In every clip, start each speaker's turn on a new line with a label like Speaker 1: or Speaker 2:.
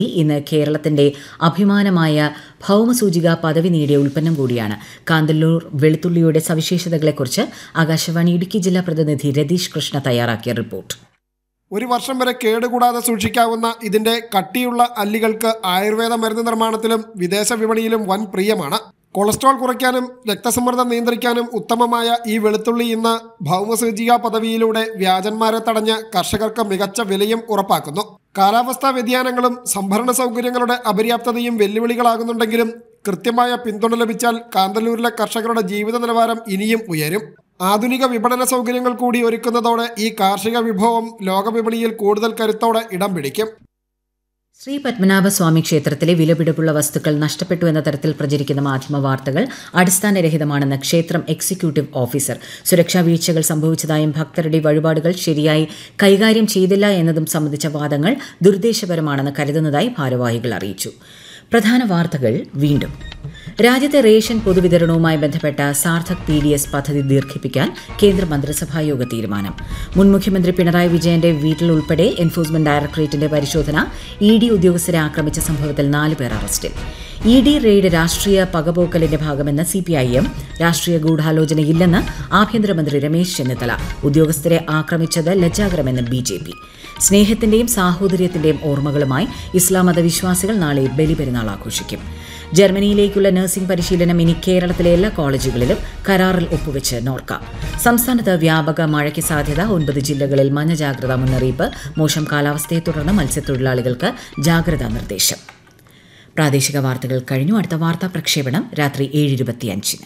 Speaker 1: ഇന്ന് കേരളത്തിന്റെ അഭിമാനമായ ഭൌമസൂചിക പദവി നേടിയ ഉൽപ്പന്നം കൂടിയാണ് കാന്തല്ലൂർ വെളുത്തുള്ളിയുടെ സവിശേഷതകളെക്കുറിച്ച് ആകാശവാണി ഇടുക്കി ജില്ലാ പ്രതിനിധി രതീഷ് കൃഷ്ണ തയ്യാറാക്കിയ റിപ്പോർട്ട്
Speaker 2: ഒരു വർഷം വരെ കേടുകൂടാതെ സൂക്ഷിക്കാവുന്ന ഇതിന്റെ കട്ടിയുള്ള അല്ലികൾക്ക് ആയുർവേദ മരുന്ന് നിർമ്മാണത്തിലും വിദേശ വിപണിയിലും വൻ പ്രിയമാണ് കൊളസ്ട്രോൾ കുറയ്ക്കാനും രക്തസമ്മർദ്ദം നിയന്ത്രിക്കാനും ഉത്തമമായ ഈ വെളുത്തുള്ളി ഇന്ന് ഭൗമസൂചിക പദവിയിലൂടെ വ്യാജന്മാരെ തടഞ്ഞ് കർഷകർക്ക് മികച്ച വിലയും ഉറപ്പാക്കുന്നു കാലാവസ്ഥാ വ്യതിയാനങ്ങളും സംഭരണ സൗകര്യങ്ങളുടെ അപര്യാപ്തതയും വെല്ലുവിളികളാകുന്നുണ്ടെങ്കിലും കൃത്യമായ പിന്തുണ ലഭിച്ചാൽ കാന്തല്ലൂരിലെ കർഷകരുടെ ജീവിത നിലവാരം ഇനിയും ഉയരും ആധുനിക വിപണന സൗകര്യങ്ങൾ കൂടി ഒരുക്കുന്നതോടെ ഈ കാർഷിക വിഭവം ലോകവിപണിയിൽ കൂടുതൽ കരുത്തോടെ ഇടം പിടിക്കും
Speaker 1: ശ്രീ പത്മനാഭസ്വാമി ക്ഷേത്രത്തിലെ വിലപിടിപ്പുള്ള വസ്തുക്കൾ നഷ്ടപ്പെട്ടു എന്ന തരത്തിൽ പ്രചരിക്കുന്ന മാധ്യമ വാർത്തകൾ അടിസ്ഥാനരഹിതമാണെന്ന് ക്ഷേത്രം എക്സിക്യൂട്ടീവ് ഓഫീസർ സുരക്ഷാ വീഴ്ചകൾ സംഭവിച്ചതായും ഭക്തരുടെ വഴിപാടുകൾ ശരിയായി കൈകാര്യം ചെയ്തില്ല എന്നതും സംബന്ധിച്ച വാദങ്ങൾ ദുരുദ്ദേശപരമാണെന്ന് കരുതുന്നതായി ഭാരവാഹികൾ അറിയിച്ചു പ്രധാന വാർത്തകൾ വീണ്ടും രാജ്യത്തെ റേഷൻ പൊതുവിതരണവുമായി ബന്ധപ്പെട്ട സാർത്ഥക് പി ഡി എസ് പദ്ധതി ദീർഘിപ്പിക്കാൻ കേന്ദ്ര മന്ത്രിസഭാ യോഗ തീരുമാനം മുൻ മുഖ്യമന്ത്രി പിണറായി വിജയന്റെ വീട്ടിൽ ഉൾപ്പെടെ എൻഫോഴ്സ്മെന്റ് ഡയറക്ടറേറ്റിന്റെ പരിശോധന ഇ ഡി ഉദ്യോഗസ്ഥരെ ആക്രമിച്ച സംഭവത്തിൽ നാല് പേർ അറസ്റ്റിൽ ഇ ഡി റെയ്ഡ് രാഷ്ട്രീയ പകപോക്കലിന്റെ ഭാഗമെന്ന് സി പി ഐ എം രാഷ്ട്രീയ ഗൂഢാലോചനയില്ലെന്ന് ആഭ്യന്തരമന്ത്രി രമേശ് ചെന്നിത്തല ഉദ്യോഗസ്ഥരെ ആക്രമിച്ചത് ലജ്ജാകരമെന്ന് ബി ജെ പി സ്നേഹത്തിന്റെയും സാഹോദര്യത്തിന്റെയും ഓർമ്മകളുമായി ഇസ്ലാം മതവിശ്വാസികൾ നാളെ ബലിപെരുന്നാൾ ആഘോഷിക്കും ജർമ്മനിയിലേക്കുള്ള നഴ്സിംഗ് പരിശീലനം ഇനി കേരളത്തിലെ എല്ലാ കോളേജുകളിലും കരാറിൽ ഒപ്പുവെച്ച് നോർക്ക സംസ്ഥാനത്ത് വ്യാപക മഴയ്ക്ക് സാധ്യത ഒൻപത് ജില്ലകളിൽ മഞ്ഞ ജാഗ്രതാ മുന്നറിയിപ്പ് മോശം കാലാവസ്ഥയെ തുടർന്ന് മത്സ്യത്തൊഴിലാളികൾക്ക് ജാഗ്രതാ നിർദ്ദേശം പ്രാദേശിക വാർത്തകൾ കഴിഞ്ഞു അടുത്ത വാർത്താ പ്രക്ഷേപണം രാത്രി ഏഴ് ഇരുപത്തിയഞ്ചിന്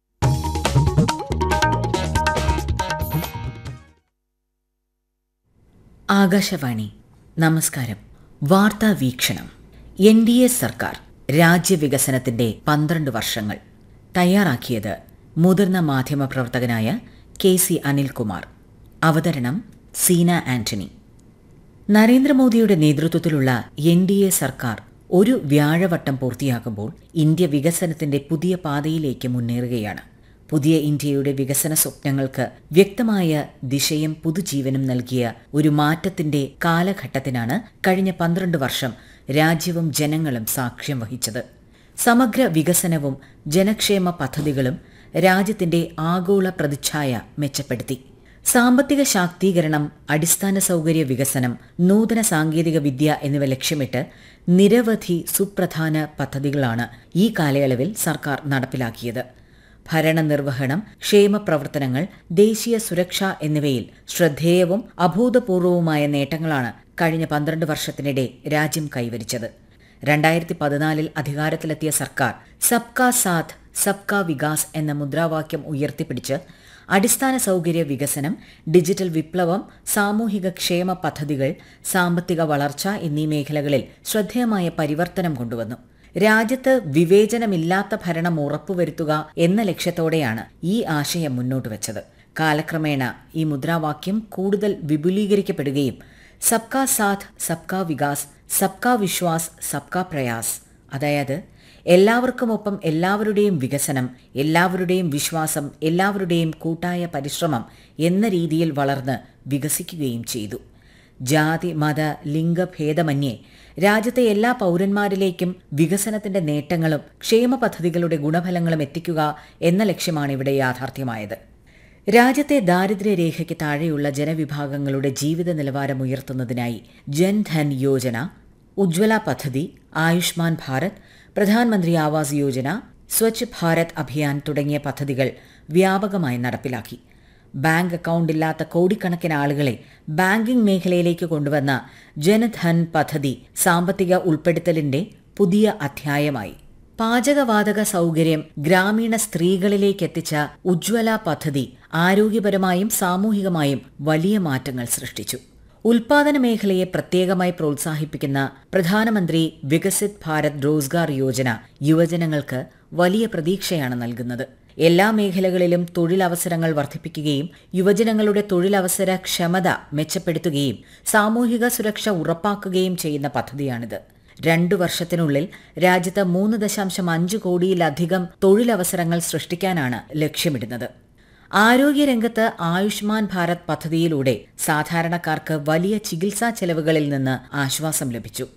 Speaker 1: ആകാശവാണി നമസ്കാരം വാർത്താ വീക്ഷണം എൻ ഡി എ സർക്കാർ രാജ്യവികസനത്തിന്റെ പന്ത്രണ്ട് വർഷങ്ങൾ തയ്യാറാക്കിയത് മുതിർന്ന മാധ്യമപ്രവർത്തകനായ കെ സി അനിൽകുമാർ അവതരണം സീന ആന്റണി നരേന്ദ്രമോദിയുടെ നേതൃത്വത്തിലുള്ള എൻ ഡി എ സർക്കാർ ഒരു വ്യാഴവട്ടം പൂർത്തിയാക്കുമ്പോൾ ഇന്ത്യ വികസനത്തിന്റെ പുതിയ പാതയിലേക്ക് മുന്നേറുകയാണ് പുതിയ ഇന്ത്യയുടെ വികസന സ്വപ്നങ്ങൾക്ക് വ്യക്തമായ ദിശയും പുതുജീവനും നൽകിയ ഒരു മാറ്റത്തിന്റെ കാലഘട്ടത്തിനാണ് കഴിഞ്ഞ പന്ത്രണ്ട് വർഷം രാജ്യവും ജനങ്ങളും സാക്ഷ്യം വഹിച്ചത് സമഗ്ര വികസനവും ജനക്ഷേമ പദ്ധതികളും രാജ്യത്തിന്റെ ആഗോള പ്രതിച്ഛായ മെച്ചപ്പെടുത്തി സാമ്പത്തിക ശാക്തീകരണം അടിസ്ഥാന സൗകര്യ വികസനം നൂതന സാങ്കേതിക വിദ്യ എന്നിവ ലക്ഷ്യമിട്ട് നിരവധി സുപ്രധാന പദ്ധതികളാണ് ഈ കാലയളവിൽ സർക്കാർ നടപ്പിലാക്കിയത് ഭരണനിർവഹണം ക്ഷേമ പ്രവർത്തനങ്ങൾ ദേശീയ സുരക്ഷ എന്നിവയിൽ ശ്രദ്ധേയവും അഭൂതപൂർവവുമായ നേട്ടങ്ങളാണ് കഴിഞ്ഞ പന്ത്രണ്ട് വർഷത്തിനിടെ രാജ്യം കൈവരിച്ചത് രണ്ടായിരത്തി പതിനാലിൽ അധികാരത്തിലെത്തിയ സർക്കാർ സബ്കാ സാഥ് സബ്കാ വികാസ് എന്ന മുദ്രാവാക്യം ഉയർത്തിപ്പിടിച്ച് അടിസ്ഥാന സൗകര്യ വികസനം ഡിജിറ്റൽ വിപ്ലവം സാമൂഹിക ക്ഷേമ പദ്ധതികൾ സാമ്പത്തിക വളർച്ച എന്നീ മേഖലകളിൽ ശ്രദ്ധേയമായ പരിവർത്തനം കൊണ്ടുവന്നു രാജ്യത്ത് വിവേചനമില്ലാത്ത ഭരണം ഉറപ്പുവരുത്തുക എന്ന ലക്ഷ്യത്തോടെയാണ് ഈ ആശയം മുന്നോട്ട് വെച്ചത് കാലക്രമേണ ഈ മുദ്രാവാക്യം കൂടുതൽ വിപുലീകരിക്കപ്പെടുകയും സബ്കാ സാഥ് സബ്കാ വികാസ് സബ്കാ വിശ്വാസ് സബ്കാ പ്രയാസ് അതായത് എല്ലാവർക്കുമൊപ്പം എല്ലാവരുടെയും വികസനം എല്ലാവരുടെയും വിശ്വാസം എല്ലാവരുടെയും കൂട്ടായ പരിശ്രമം എന്ന രീതിയിൽ വളർന്ന് വികസിക്കുകയും ചെയ്തു ജാതി മത ലിംഗഭേദമന്യേ രാജ്യത്തെ എല്ലാ പൗരന്മാരിലേക്കും വികസനത്തിന്റെ നേട്ടങ്ങളും ക്ഷേമ പദ്ധതികളുടെ ഗുണഫലങ്ങളും എത്തിക്കുക എന്ന ലക്ഷ്യമാണ് ഇവിടെ യാഥാർത്ഥ്യമായത് രാജ്യത്തെ ദാരിദ്ര്യരേഖയ്ക്ക് താഴെയുള്ള ജനവിഭാഗങ്ങളുടെ ജീവിത നിലവാരം ഉയർത്തുന്നതിനായി ജൻധൻ യോജന ഉജ്ജ്വല പദ്ധതി ആയുഷ്മാൻ ഭാരത് പ്രധാനമന്ത്രി ആവാസ് യോജന സ്വച്ഛ് ഭാരത് അഭിയാൻ തുടങ്ങിയ പദ്ധതികൾ വ്യാപകമായി നടപ്പിലാക്കി ബാങ്ക് അക്കൗണ്ട് ഇല്ലാത്ത കോടിക്കണക്കിന് ആളുകളെ ബാങ്കിംഗ് മേഖലയിലേക്ക് കൊണ്ടുവന്ന ജനധൻ പദ്ധതി സാമ്പത്തിക ഉൾപ്പെടുത്തലിന്റെ പുതിയ അധ്യായമായി പാചകവാതക സൗകര്യം ഗ്രാമീണ സ്ത്രീകളിലേക്ക് എത്തിച്ച ഉജ്ജ്വല പദ്ധതി ആരോഗ്യപരമായും സാമൂഹികമായും വലിയ മാറ്റങ്ങൾ സൃഷ്ടിച്ചു ഉൽപാദന മേഖലയെ പ്രത്യേകമായി പ്രോത്സാഹിപ്പിക്കുന്ന പ്രധാനമന്ത്രി വികസിത് ഭാരത് റോസ്ഗാർ യോജന യുവജനങ്ങൾക്ക് വലിയ പ്രതീക്ഷയാണ് നൽകുന്നത് എല്ലാ മേഖലകളിലും തൊഴിലവസരങ്ങൾ വർദ്ധിപ്പിക്കുകയും യുവജനങ്ങളുടെ തൊഴിലവസര ക്ഷമത മെച്ചപ്പെടുത്തുകയും സാമൂഹിക സുരക്ഷ ഉറപ്പാക്കുകയും ചെയ്യുന്ന പദ്ധതിയാണിത് രണ്ടു വർഷത്തിനുള്ളിൽ രാജ്യത്ത് മൂന്ന് ദശാംശം അഞ്ച് കോടിയിലധികം തൊഴിലവസരങ്ങൾ സൃഷ്ടിക്കാനാണ് ലക്ഷ്യമിടുന്നത് ആരോഗ്യരംഗത്ത് ആയുഷ്മാൻ ഭാരത് പദ്ധതിയിലൂടെ സാധാരണക്കാർക്ക് വലിയ ചികിത്സാ ചെലവുകളിൽ നിന്ന് ആശ്വാസം ലഭിച്ചു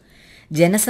Speaker 1: ജനസ